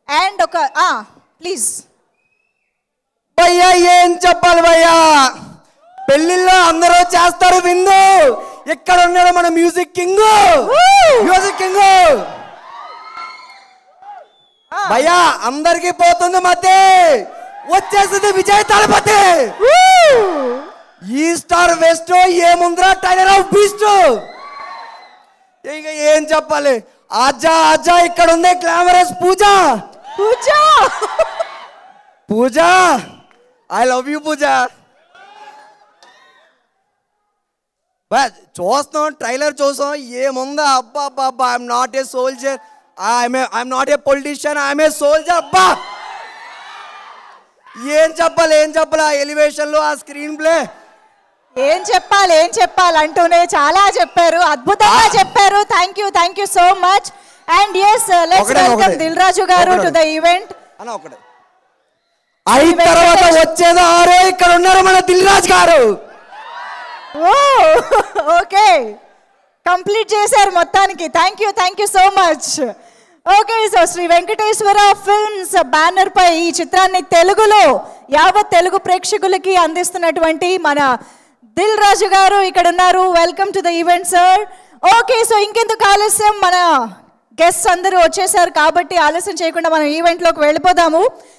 And ఒక please భయ్యా ఏం చెప్పాలి భయ్యా పెళ్లిల్లో అందరూ చేస్తారు విందు ఇక్కడ ఉన్నాడు మన మ్యూజిక్ కింగ్ మ్యూజిక్ కింగ్ భయ్యా అందరికి పోతుంది మతే వచ్చేసింది విజయ్ తలపతి ఈ స్టార్ వెస్ట్ ఏముందిరా టైలర్ ఆఫ్ బీస్ట్ ఇక ఏం చెప్పాలి ఆజా ఆజా ఇక్కడ ఉంది glamorous Pooja Pooja Pooja I love you Pooja but చూస్తాం ట్రైలర్ చూసాం ఏముందా అబ్బా అబ్బా అబ్బా I'm not a soldier I'm I'm not a politician I'm a soldier అబ్బా ఏం చెప్పాలి ఏం చెప్పాలి ఆ ఎలివేషన్లో ఆ స్క్రీన్ ప్లే ఏం చెప్పాలి ఏం చెప్పాలి అంటూనే చాలా చెప్పారు అద్భుతంగా చెప్పారు thank you thank you so much and yes let's ఒకటే, వెల్కమ్ ఒకటే. దిల్ రాజు గారు టు ఒకటే. ద ఈవెంట్ అని ఒకటి అయిన తర్వాత వచ్చేది ఆరో ఇక్కడ ఉన్నారు మన దిల్ రాజ్ గారు ఓ ఓకే కంప్లీట్ చేశారు మొత్తానికి thank you thank you so much okay so Sri Venkateswara films banner పై ఈ చిత్రాన్ని తెలుగులో యావత్ తెలుగు ప్రేక్షకులకి అందిస్తున్నటువంటి మన దిల్ రాజు గారు ఇక్కడ ఉన్నారు welcome to the event sir okay so ఇంకెందుకు ఆలస్యం మన గెస్ట్స్ అందరూ వచ్చేసారు కాబట్టి ఆలస్యం చేయకుండా మనం ఈవెంట్లోకి వెళ్ళిపోదాము